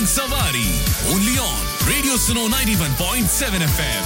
Morning Savari. Only on Radio Suno 91.7 FM.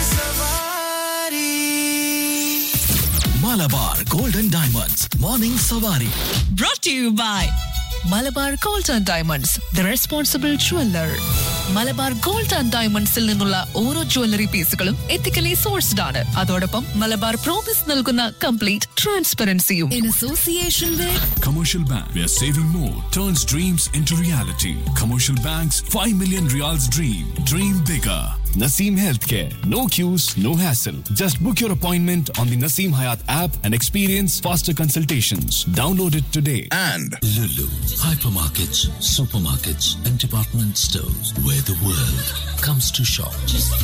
Malabar Golden Diamonds. Morning Savari. brought to you by Malabar gold and diamonds the responsible jeweller Malabar gold and ഡയമണ്ട്സിൽ നിന്നുള്ള ഓരോ jewellery പീസുകളും ethically sourced ആണ് അതോടൊപ്പം Malabar promise നൽകുന്ന complete ട്രാൻസ്പെറൻസിയും in association with Commercial Bank, where saving more turns dreams into reality. Commercial Bank's 5 million reals dream. Dream bigger. Naseem Healthcare. No queues, no hassle. Just book your appointment on the Naseem Hayat app and experience faster consultations. Download it today. And Lulu, hypermarkets, supermarkets, and department stores where the world comes to shop.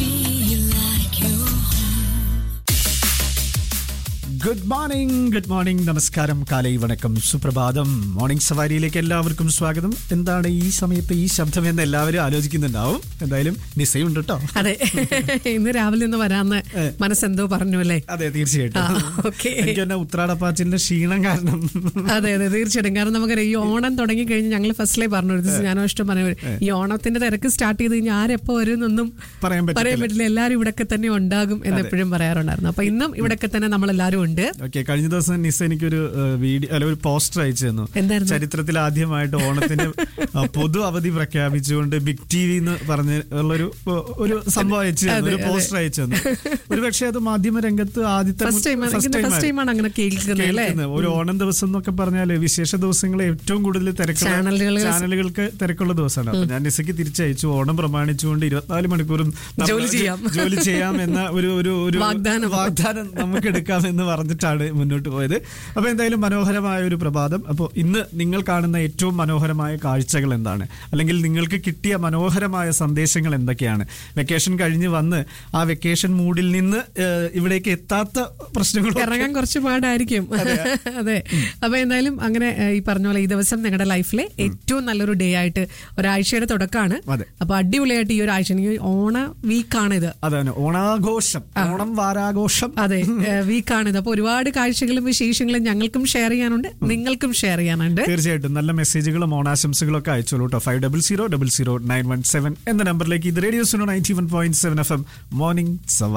Good morning good morning നമസ്കാരം കാലൈ വണക്കം സുപ്രഭാതം morning സവാരിയിലേക്ക് എല്ലാവർക്കും സ്വാഗതം എന്താണ് ഈ സമയത്ത് ഈ ശബ്ദം എന്ന് എല്ലാവരും ആലോചിക്കുന്നുണ്ടാവും എന്തായാലും നിസയുണ്ട് കേട്ടോ അതെ ഇന്ന് രാവിലെ ഒന്ന് വരാന്ന് മനസ്സെന്തോ പറഞ്ഞു അല്ലേ അതെ തീർച്ചയായിട്ടും ആ, okay. എനിക്ക് തന്നെ ഉത്രാടപ്പാച്ചിലിന്റെ ക്ഷീണം കാരണം അതെ അതെ തീർച്ചയായിട്ടും കാരണം നമുക്കറിയാം ഈ ഓണം തുടങ്ങി കഴിഞ്ഞ് ഞങ്ങൾ ഫസ്റ്റിലേ പറഞ്ഞു ഒരു ദിവസം ഞാനോ ഇഷ്ടം പറഞ്ഞു ഈ ഓണത്തിന്റെ തിരക്ക് സ്റ്റാർട്ട് ചെയ്ത് കഴിഞ്ഞാൽ ആരെപ്പോ വരുമെന്നൊന്നും പറയാൻ പറ്റില്ല. പറയാൻ പറ്റില്ല എല്ലാവരും ഇവിടൊക്കെ തന്നെ ഉണ്ടാകും എന്ന് എപ്പോഴും പറയാറുണ്ടായിരുന്നു അപ്പൊ ഇന്നും ഇവിടൊക്കെ തന്നെ നമ്മൾ എല്ലാവരും ഉണ്ട് ഓക്കെ കഴിഞ്ഞ ദിവസം നിസ എനിക്കൊരു വീഡിയോ അല്ല ഒരു പോസ്റ്റർ അയച്ചു തന്നു എന്തായിരുന്നു? ചരിത്രത്തിൽ ആദ്യമായിട്ട് ഓണത്തിന് ആ, പൊതു അവധി പ്രഖ്യാപിച്ചുകൊണ്ട് ബിഗ് ടി വി എന്ന് പറഞ്ഞ ഉള്ളൊരു ഏഹ്, ഒരു സംഭവം അയച്ചു തന്നു അതെ, ഒരു അതെ. പോസ്റ്റർ അയച്ചു തന്നു ഒരു പക്ഷേ അത് മാധ്യമ രംഗത്ത് ആദ്യത്തെ first time first time first ആയി. ടൈമാണ് അങ്ങനെ കേൾക്കുന്നത് അല്ലേ കേൾക്കുന്നത്. ഒരു ഓണം ദിവസം എന്നൊക്കെ പറഞ്ഞാല് വിശേഷ ദിവസങ്ങൾ ഏറ്റവും കൂടുതൽ തിരക്കുള്ള ചാനലുകൾ- ചാനലുകൾക്ക് തിരക്കുള്ള ദിവസമാണ് അപ്പൊ ഞാൻ നിസയ്ക്ക് തിരിച്ചയച്ചു ഓണം പ്രമാണിച്ചുകൊണ്ട് ഇരുപത്തിനാല് മണിക്കൂറും നമ്മൾ ജോലി ചെയ്യാം. ജോലി ചെയ്യാം എന്ന ഒരു ഒരു ഒരു വാഗ്ദാനം. വാഗ്ദാനം നമുക്ക് എടുക്കാം എന്ന് പറഞ്ഞിട്ടാണ് മുന്നോട്ട് പോയത് അപ്പൊ എന്തായാലും മനോഹരമായ ഒരു പ്രഭാതം അപ്പോൾ ഇന്ന് നിങ്ങൾ കാണുന്ന ഏറ്റവും മനോഹരമായ കാഴ്ചകൾ എന്താണ് അല്ലെങ്കിൽ നിങ്ങൾക്ക് കിട്ടിയ മനോഹരമായ സന്ദേശങ്ങൾ എന്തൊക്കെയാണ് വെക്കേഷൻ കഴിഞ്ഞ് വന്ന് ആ വെക്കേഷൻ മൂഡിൽ നിന്ന് ഏഹ്, ഇവിടേക്ക് എത്താത്ത പ്രശ്നങ്ങൾ ഇറങ്ങാൻ കുറച്ച് പാടായിരിക്കും അതെ അപ്പൊ എന്തായാലും അങ്ങനെ ഏഹ്, ഈ പറഞ്ഞ പോലെ ഈ ദിവസം നിങ്ങളുടെ ലൈഫിലെ ഏറ്റവും നല്ലൊരു ഡേ ആയിട്ട് ഒരാഴ്ചയുടെ തുടക്കമാണ് അതെ. അപ്പൊ അടിപൊളിയായിട്ട് ഈ ഒരു ആഴ്ച ഈ ഓണ വീക്കാണ് ഇത് അതാണ് ഓണാഘോഷം ഓണം വാരാഘോഷം അതെ വീക്കാണിത് അപ്പൊ ഒരുപാട് കാഴ്ചകളും വിശേഷങ്ങളും ഞങ്ങൾക്കും ഷെയർ ചെയ്യാനുണ്ട് നിങ്ങൾക്കും ഷെയർ ചെയ്യാനുണ്ട് തീർച്ചയായിട്ടും നല്ല മെസ്സേജുകളും ഓണാശംസകളും ഒക്കെ അയച്ചോളൂ കേട്ടോ five double zero double zero nine one seven എന്ന നമ്പറിലേക്ക് ഇത് radio Suno ninety one point seven F M morning സവ